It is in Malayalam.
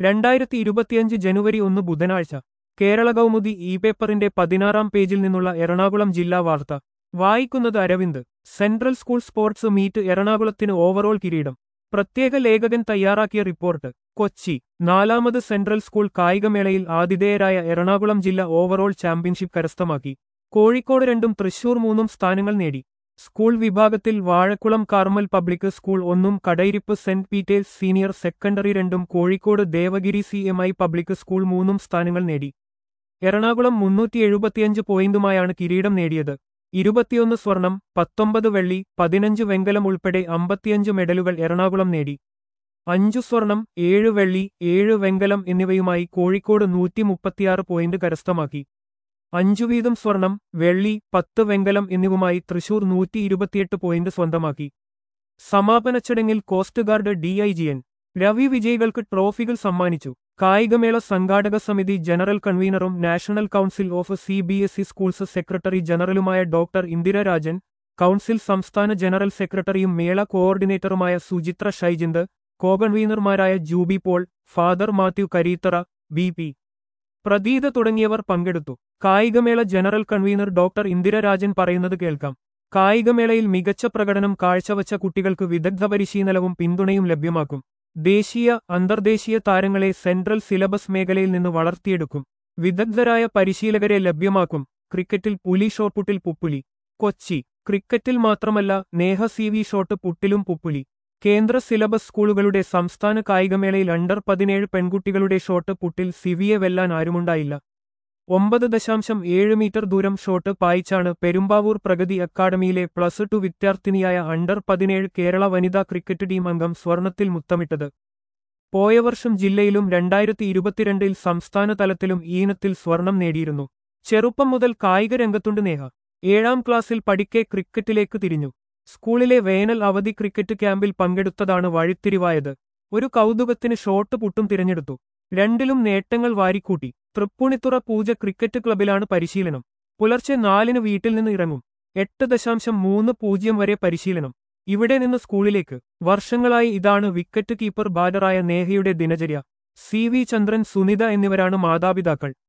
രണ്ടായിരത്തി ഇരുപത്തിയഞ്ച് ജനുവരി ഒന്ന് ബുധനാഴ്ച കേരള കൗമുദി ഇ പേപ്പറിന്റെ പതിനാറാം പേജിൽ നിന്നുള്ള എറണാകുളം ജില്ലാ വാർത്ത വായിക്കുന്നത് Aravind Central School sports meet എറണാകുളത്തിന് ഓവറോൾ കിരീടം പ്രത്യേക ലേഖകൻ തയ്യാറാക്കിയ റിപ്പോർട്ട് കൊച്ചി നാലാമത് സെൻട്രൽ സ്കൂൾ കായികമേളയിൽ ആതിഥേയരായ എറണാകുളം ജില്ല ഓവറോൾ ചാമ്പ്യൻഷിപ്പ് കരസ്ഥമാക്കി കോഴിക്കോട് രണ്ടും തൃശൂർ മൂന്നും സ്ഥാനങ്ങൾ നേടി സ്കൂൾ വിഭാഗത്തിൽ വാഴക്കുളം കാർമൽ പബ്ലിക് സ്കൂൾ ഒന്നും Kadayiruppu Saint Peter's Senior Secondary രണ്ടും Kozhikode Devagiri C M I Public School മൂന്നും സ്ഥാനങ്ങൾ നേടി എറണാകുളം മുന്നൂറ്റി എഴുപത്തിയഞ്ച് പോയിന്റുമായാണ് കിരീടം നേടിയത് ഇരുപത്തിയൊന്ന് സ്വർണം പത്തൊമ്പത് വെള്ളി പതിനഞ്ച് വെങ്കലം ഉൾപ്പെടെ അമ്പത്തിയഞ്ച് മെഡലുകൾ എറണാകുളം നേടി അഞ്ചു സ്വർണം ഏഴ് വെള്ളി ഏഴ് വെങ്കലം എന്നിവയുമായി കോഴിക്കോട് നൂറ്റി മുപ്പത്തിയാറ് പോയിന്റ് കരസ്ഥമാക്കി അഞ്ചു വീതം സ്വർണം വെള്ളി പത്ത് വെങ്കലം എന്നിവയുമായി തൃശൂർ നൂറ്റി ഇരുപത്തിയെട്ട് പോയിന്റ് സ്വന്തമാക്കി സമാപന ചടങ്ങിൽ കോസ്റ്റ് ഗാർഡ് ഡിഐജിഎൻ രവി വിജയികൾക്ക് ട്രോഫികൾ സമ്മാനിച്ചു കായികമേള സംഘാടക സമിതി ജനറൽ കൺവീനറും National Council of C B S E Schools secretary ജനറലുമായ ഡോക്ടർ ഇന്ദിര രാജൻ കൗൺസിൽ സംസ്ഥാന ജനറൽ സെക്രട്ടറിയും മേള കോഓർഡിനേറ്ററുമായ സുചിത്ര ഷൈജിന്ദ് കോകൺവീനർമാരായ Jubi Paul father Mathew Kareethara B P Pratheetha തുടങ്ങിയവർ പങ്കെടുത്തു കായികമേള general convener doctor Indira Rajan പറയുന്നത് കേൾക്കാം കായികമേളയിൽ മികച്ച പ്രകടനം കാഴ്ചവച്ച കുട്ടികൾക്ക് വിദഗ്ധ പരിശീലനവും പിന്തുണയും ലഭ്യമാക്കും ദേശീയ അന്തർദേശീയ താരങ്ങളെ സെൻട്രൽ സിലബസ് മേഖലയിൽ നിന്ന് വളർത്തിയെടുക്കും വിദഗ്ധരായ പരിശീലകരെ ലഭ്യമാക്കും ക്രിക്കറ്റിൽ പുലി ഷോട്ട്പുട്ടിൽ പുപ്പുലി കൊച്ചി ക്രിക്കറ്റിൽ മാത്രമല്ല നേഹ സി വി ഷോട്ട് പുട്ടിലും പുപ്പുലി കേന്ദ്ര സിലബസ് സ്കൂളുകളുടെ സംസ്ഥാന കായികമേളയിൽ അണ്ടർ പതിനേഴ് പെൺകുട്ടികളുടെ ഷോട്ട് പുട്ടിൽ സിവിയെ വെല്ലാൻ ആരുമുണ്ടായില്ല ഒമ്പത് ദശാംശം ഏഴ് മീറ്റർ ദൂരം ഷോട്ട് പായിച്ചാണ് പെരുമ്പാവൂർ പ്രഗതി അക്കാദമിയിലെ പ്ലസ് ടു വിദ്യാർത്ഥിനിയായ അണ്ടർ പതിനേഴ് കേരള വനിതാ ക്രിക്കറ്റ് ടീം അംഗം സ്വർണത്തിൽ മുത്തമിട്ടത് പോയ വർഷം ജില്ലയിലും രണ്ടായിരത്തി ഇരുപത്തിരണ്ടിൽ സംസ്ഥാന തലത്തിലും ഈനത്തിൽ സ്വർണം നേടിയിരുന്നു ചെറുപ്പം മുതൽ കായിക രംഗത്തുണ്ട് നേഹ ഏഴാം ക്ലാസ്സിൽ പഠിക്കെ ക്രിക്കറ്റിലേക്ക് തിരിഞ്ഞു സ്കൂളിലെ വേനൽ അവധി ക്രിക്കറ്റ് ക്യാമ്പിൽ പങ്കെടുത്തതാണ് വഴിത്തിരിവായത് ഒരു കൗതുകത്തിന് ഷോട്ട് പുട്ടും തിരഞ്ഞെടുത്തു രണ്ടിലും നേട്ടങ്ങൾ വാരിക്കൂട്ടി തൃപ്പൂണിത്തുറ പൂജ ക്രിക്കറ്റ് ക്ലബിലാണ് പരിശീലനം പുലർച്ചെ നാലിന് വീട്ടിൽ നിന്ന് ഇറങ്ങും എട്ട് ദശാംശം മൂന്ന് പൂജ്യം വരെ പരിശീലനം ഇവിടെ നിന്ന് സ്കൂളിലേക്ക് വർഷങ്ങളായി ഇതാണ് വിക്കറ്റ് കീപ്പർ ബാലറായ നേഹയുടെ ദിനചര്യ സി വി ചന്ദ്രൻ സുനിത എന്നിവരാണ് മാതാപിതാക്കൾ